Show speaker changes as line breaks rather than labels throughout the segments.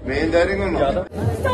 మేము ధైర్యంగా ఉన్నాం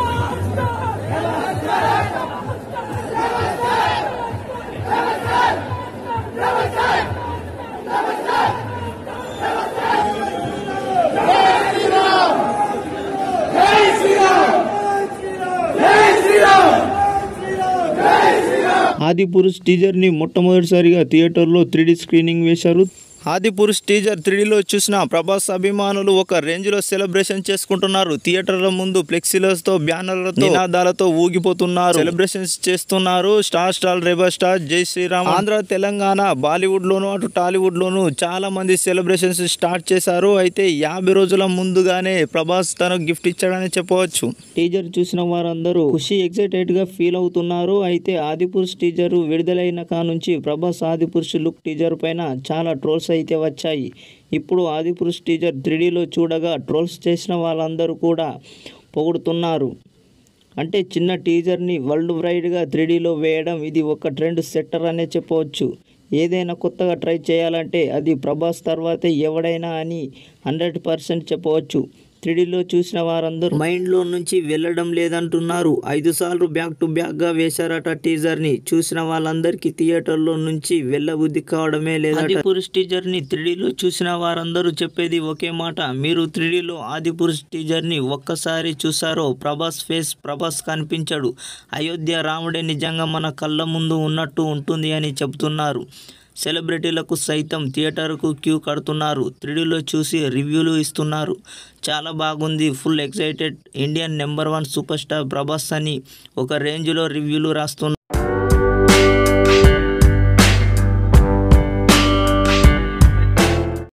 ఆదిపురుష్ టీజర్ ని మొట్టమొదటిసారిగా థియేటర్లో త్రీ స్క్రీనింగ్ వేశారు ఆదిపురుష్ టీజర్ త్రీడీలో చూసిన ప్రభాస్ అభిమానులు ఒక రేంజ్ లో సెలబ్రేషన్ చేసుకుంటున్నారు థియేటర్ల ముందు ఫ్లెక్సీలతో బ్యానర్లతో నినాదాలతో ఊగిపోతున్నారు సెలబ్రేషన్స్ చేస్తున్నారు స్టార్ స్టార్ రెబర్ స్టార్ జై శ్రీరామ్ ఆంధ్ర తెలంగాణ బాలీవుడ్ లోను అటు టాలీవుడ్ లోను చాలా మంది సెలబ్రేషన్స్ స్టార్ట్ చేశారు అయితే యాభై రోజుల ముందుగానే ప్రభాస్ తన గిఫ్ట్ ఇచ్చాడని చెప్పవచ్చు టీజర్ చూసిన వారందరూ ఖుషి ఎక్సైటెడ్ గా ఫీల్ అవుతున్నారు అయితే ఆదిపురుష్ టీజర్ విడుదలైన కా నుంచి ప్రభాస్ ఆదిపురుష్ లుక్ టీజర్ పైన చాలా ట్రోల్స్ అయితే వచ్చాయి ఇప్పుడు ఆదిపురుష్ టీజర్ త్రీడీలో చూడగా ట్రోల్స్ చేసిన వాళ్ళందరూ కూడా పొగుడుతున్నారు అంటే చిన్న టీజర్ని వరల్డ్ వైడ్గా త్రీడీలో వేయడం ఇది ఒక ట్రెండ్ సెట్టర్ అనే చెప్పవచ్చు ఏదైనా కొత్తగా ట్రై చేయాలంటే అది ప్రభాస్ తర్వాతే ఎవడైనా అని హండ్రెడ్ పర్సెంట్ చెప్పవచ్చు త్రీడీలో చూసిన వారందరూ మైండ్లో నుంచి వెళ్ళడం లేదంటున్నారు ఐదు సార్లు బ్యాక్ టు బ్యాక్గా వేశారట టీజర్ని చూసిన వాళ్ళందరికీ థియేటర్లో నుంచి వెళ్ళబుద్ధి కావడమే లేదా ఆదిపురుష్ టీజర్ని త్రీడీలో చూసిన వారందరూ చెప్పేది ఒకే మాట మీరు త్రీడీలో ఆదిపురుష్ టీజర్ని ఒక్కసారి చూసారో ప్రభాస్ ఫేస్ ప్రభాస్ కనిపించడు అయోధ్య రాముడే నిజంగా మన కళ్ళ ముందు ఉన్నట్టు ఉంటుంది అని చెబుతున్నారు సెలబ్రిటీలకు సైతం థియేటర్కు క్యూ కడుతున్నారు త్రీడీలో చూసి రివ్యూలు ఇస్తున్నారు చాలా బాగుంది full excited Indian number one super star Prabhas అని ఒక రేంజ్లో రివ్యూలు రాస్తున్నారు